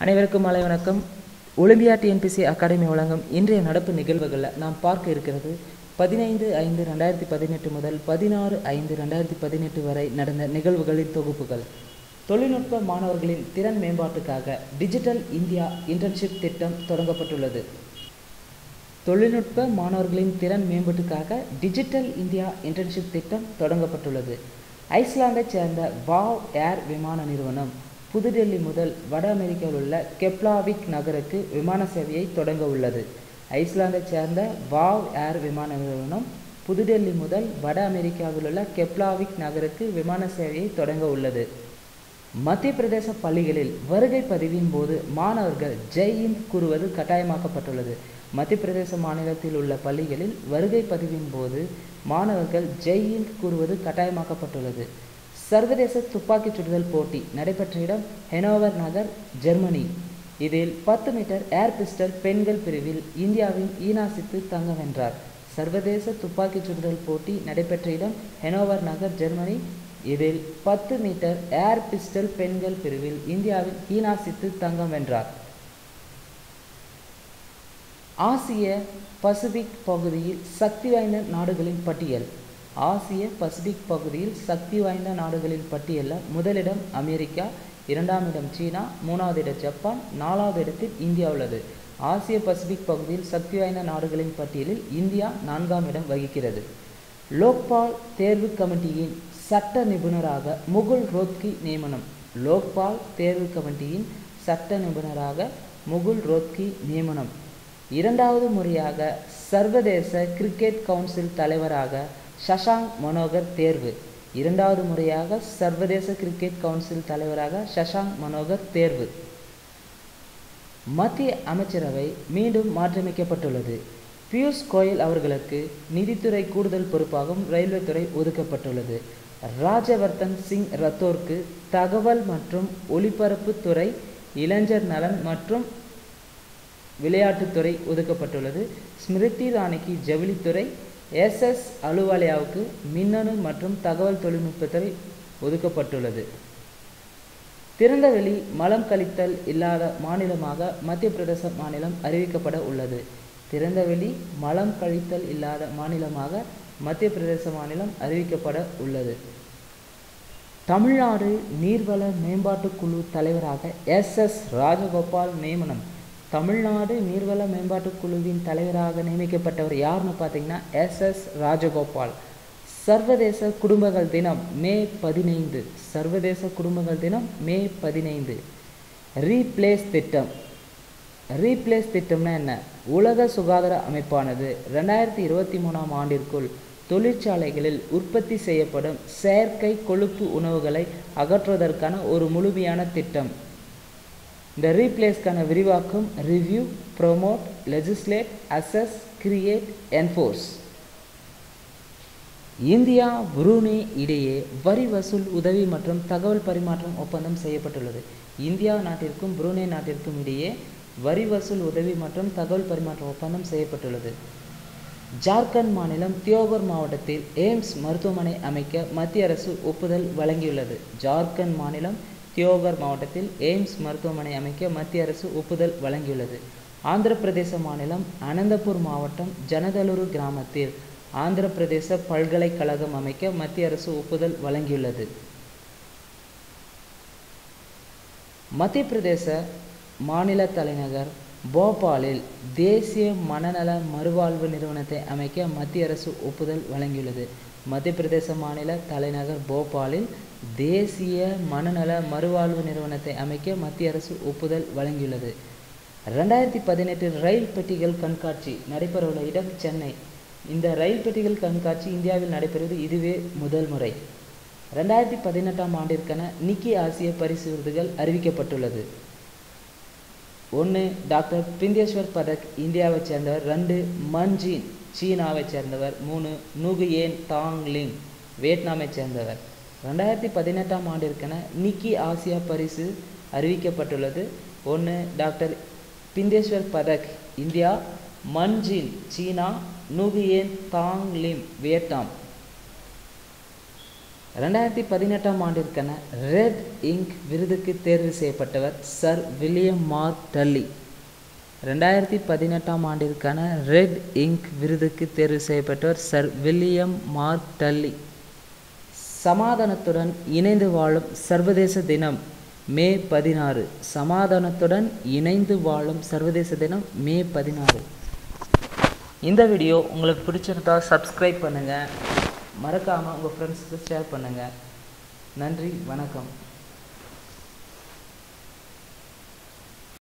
அனைவருக்கும் மாலை வணக்கம் ஒலிம்பியா டிஎன்பிசி அகாடமி வழங்கும் இன்றைய நடப்பு நிகழ்வுகளில் நாம் பார்க்க இருக்கிறது பதினைந்து ஐந்து ரெண்டாயிரத்தி பதினெட்டு முதல் பதினாறு ஐந்து ரெண்டாயிரத்தி பதினெட்டு வரை நடந்த நிகழ்வுகளின் தொகுப்புகள் தொழில்நுட்ப மாணவர்களின் திறன் மேம்பாட்டுக்காக டிஜிட்டல் இந்தியா இன்டர்ன்ஷிப் திட்டம் தொடங்கப்பட்டுள்ளது தொழில்நுட்ப மாணவர்களின் திறன் மேம்பாட்டுக்காக டிஜிட்டல் இந்தியா இன்டர்ன்ஷிப் திட்டம் தொடங்கப்பட்டுள்ளது ஐஸ்லாந்தைச் சேர்ந்த வாவ் ஏர் விமான நிறுவனம் புதுடெல்லி முதல் வட அமெரிக்காவில் உள்ள கெப்லாவிக் நகருக்கு விமான சேவையை தொடங்க உள்ளது ஐஸ்லாந்தைச் சேர்ந்த வாவ் ஏர் விமான நிறுவனம் புதுடெல்லி முதல் வட அமெரிக்காவில் உள்ள கெப்லாவிக் நகருக்கு விமான சேவையை தொடங்க உள்ளது மத்திய பிரதேச பள்ளிகளில் வருகை பதிவின் போது மாணவர்கள் ஜெய் இந்த் கூறுவது கட்டாயமாக்கப்பட்டுள்ளது மத்திய பிரதேச மாநிலத்தில் உள்ள பள்ளிகளில் வருகை பதிவின் போது மாணவர்கள் ஜெய் இந்த் கூறுவது கட்டாயமாக்கப்பட்டுள்ளது சர்வதேச துப்பாக்கிச் சுடுதல் போட்டி நடைபெற்ற இடம் ஹெனோவர் நகர் ஜெர்மனி இதில் பத்து மீட்டர் ஏர் பிஸ்டல் பெண்கள் பிரிவில் இந்தியாவின் ஈனா சித்து தங்கம் வென்றார் சர்வதேச துப்பாக்கிச் சுடுதல் போட்டி நடைபெற்ற இடம் ஹெனோவர் நகர் ஜெர்மனி இதில் பத்து மீட்டர் ஏர் பிஸ்டல் பெண்கள் பிரிவில் இந்தியாவின் ஹீனா சித்து தங்கம் வென்றார் ஆசிய பசிபிக் பகுதியில் சக்தி வாய்ந்த நாடுகளின் பட்டியல் ஆசிய பசிபிக் பகுதியில் சக்தி வாய்ந்த நாடுகளின் பட்டியலில் முதலிடம் அமெரிக்கா இரண்டாம் இடம் சீனா மூணாவது இடம் ஜப்பான் நாலாவது இடத்தில் இந்தியா உள்ளது ஆசிய பசிபிக் பகுதியில் சக்தி வாய்ந்த நாடுகளின் பட்டியலில் இந்தியா நான்காம் இடம் வகிக்கிறது லோக்பால் தேர்வு கமிட்டியின் சட்ட நிபுணராக முகுல் ரோத்கி நியமனம் லோக்பால் தேர்வு கமிட்டியின் சட்ட நிபுணராக முகுல் ரோத்கி நியமனம் இரண்டாவது முறையாக சர்வதேச கிரிக்கெட் கவுன்சில் தலைவராக சஷாங்க் மனோகர் தேர்வு இரண்டாவது முறையாக சர்வதேச கிரிக்கெட் கவுன்சில் தலைவராக சஷாங்க் மனோகர் தேர்வு மத்திய அமைச்சரவை மீண்டும் மாற்றியமைக்கப்பட்டுள்ளது பியூஷ் கோயல் அவர்களுக்கு நிதித்துறை கூடுதல் பொறுப்பாகவும் ரயில்வே துறை ஒதுக்கப்பட்டுள்ளது ராஜவர்தன் சிங் ரத்தோர்க்கு தகவல் மற்றும் ஒலிபரப்புத்துறை இளைஞர் நலன் மற்றும் விளையாட்டுத்துறை ஒதுக்கப்பட்டுள்ளது ஸ்மிருதி இரானிக்கு ஜவுளித்துறை எஸ் எஸ் அலுவாலியாவுக்கு மின்னணு மற்றும் தகவல் தொழில்நுட்பத்துறை ஒதுக்கப்பட்டுள்ளது திறந்தவெளி மலம் கழித்தல் இல்லாத மாநிலமாக மத்திய பிரதேச மாநிலம் அறிவிக்கப்பட உள்ளது திறந்தவெளி மலம் கழித்தல் இல்லாத மாநிலமாக மத்திய பிரதேச மாநிலம் அறிவிக்கப்பட உள்ளது தமிழ்நாடு நீர்வள மேம்பாட்டுக் குழு தலைவராக எஸ் எஸ் ராஜகோபால் நியமனம் தமிழ்நாடு நீர்வள மேம்பாட்டுக் குழுவின் தலைவராக நியமிக்கப்பட்டவர் யாருன்னு பார்த்தீங்கன்னா எஸ் எஸ் ராஜகோபால் சர்வதேச குடும்பங்கள் தினம் மே பதினைந்து சர்வதேச குடும்பங்கள் தினம் மே பதினைந்து ரீப்ளேஸ் திட்டம் ரீப்ளேஸ் திட்டம்னா என்ன உலக சுகாதார அமைப்பானது ரெண்டாயிரத்தி இருபத்தி மூணாம் ஆண்டிற்குள் தொழிற்சாலைகளில் உற்பத்தி செய்யப்படும் செயற்கை கொழுப்பு உணவுகளை அகற்றுவதற்கான ஒரு முழுமையான திட்டம் இந்த ரீப்ளேஸ்க்கான விரிவாக்கம் review promote legislate assess create enforce India Brunei இடையே வரி வசூல் உதவி மற்றும் தகவல் பரிமாற்றம் ஒப்பந்தம் செய்யப்பட்டுள்ளது இந்தியா நாட்டிற்கும் புரூனே நாட்டிற்கும் இடையே வரி வசூல் உதவி மற்றும் தகவல் பரிமாற்ற ஒப்பந்தம் செய்யப்பட்டுள்ளது ஜார்க்கண்ட் மாநிலம் தியோகர் மாவட்டத்தில் எய்ம்ஸ் மருத்துவமனை அமைக்க மத்திய அரசு ஒப்புதல் வழங்கியுள்ளது ஜார்க்கண்ட் மாநிலம் தியோகர் மாவட்டத்தில் எய்ம்ஸ் மருத்துவமனை அமைக்க மத்திய அரசு ஒப்புதல் வழங்கியுள்ளது ஆந்திர பிரதேச மாநிலம் அனந்தபூர் மாவட்டம் ஜனதலூரு கிராமத்தில் ஆந்திர பிரதேச பல்கலைக்கழகம் அமைக்க மத்திய அரசு ஒப்புதல் வழங்கியுள்ளது மத்திய பிரதேச மாநில தலைநகர் போபாலில் தேசிய மனநல மறுவாழ்வு நிறுவனத்தை அமைக்க மத்திய அரசு ஒப்புதல் வழங்கியுள்ளது மத்திய பிரதேச மாநில தலைநகர் போபாலில் தேசிய மனநல மறுவாழ்வு நிறுவனத்தை அமைக்க மத்திய அரசு ஒப்புதல் வழங்கியுள்ளது ரெண்டாயிரத்தி பதினெட்டு ரயில் பெட்டிகள் கண்காட்சி நடைபெறவுள்ள இடம் சென்னை இந்த ரயில் பெட்டிகள் கண்காட்சி இந்தியாவில் நடைபெறுவது இதுவே முதல் முறை ரெண்டாயிரத்தி பதினெட்டாம் ஆண்டிற்கான நிக்கி ஆசிய பரிசு விருதுகள் அறிவிக்கப்பட்டுள்ளது ஒன்று டாக்டர் பிந்தேஸ்வர் பதக் இந்தியாவைச் சேர்ந்தவர் ரெண்டு மன்ஜின் சீனாவைச் சேர்ந்தவர் மூணு நுகுயேன் தாங்லிங் வியட்நாமைச் சேர்ந்தவர் ரெண்டாயிரத்தி பதினெட்டாம் ஆண்டிற்கான நிக்கி ஆசியா பரிசு அறிவிக்கப்பட்டுள்ளது ஒன்று டாக்டர் பிந்தேஸ்வர் பதக் இந்தியா மன்ஜின் சீனா நுகுயேன் தாங்லிம் வியட்நாம் ரெண்டாயிரத்தி பதினெட்டாம் ஆண்டிற்கான ரெட் இங்க் விருதுக்கு தேர்வு செய்யப்பட்டவர் சர் வில்லியம் மார்க் டல்லி ரெண்டாயிரத்தி பதினெட்டாம் ஆண்டிற்கான ரெட் இங்க் விருதுக்கு தேர்வு செய்யப்பட்டவர் சர் வில்லியம் மார்க் டல்லி சமாதானத்துடன் இணைந்து வாழும் சர்வதேச தினம் மே பதினாறு சமாதானத்துடன் இணைந்து வாழும் சர்வதேச தினம் மே பதினாறு இந்த வீடியோ உங்களுக்கு பிடிச்சிருந்தா சப்ஸ்கிரைப் பண்ணுங்கள் மறக்காமல் உங்கள் ஃப்ரெண்ட்ஸுக்கு ஷேர் பண்ணுங்கள் நன்றி வணக்கம்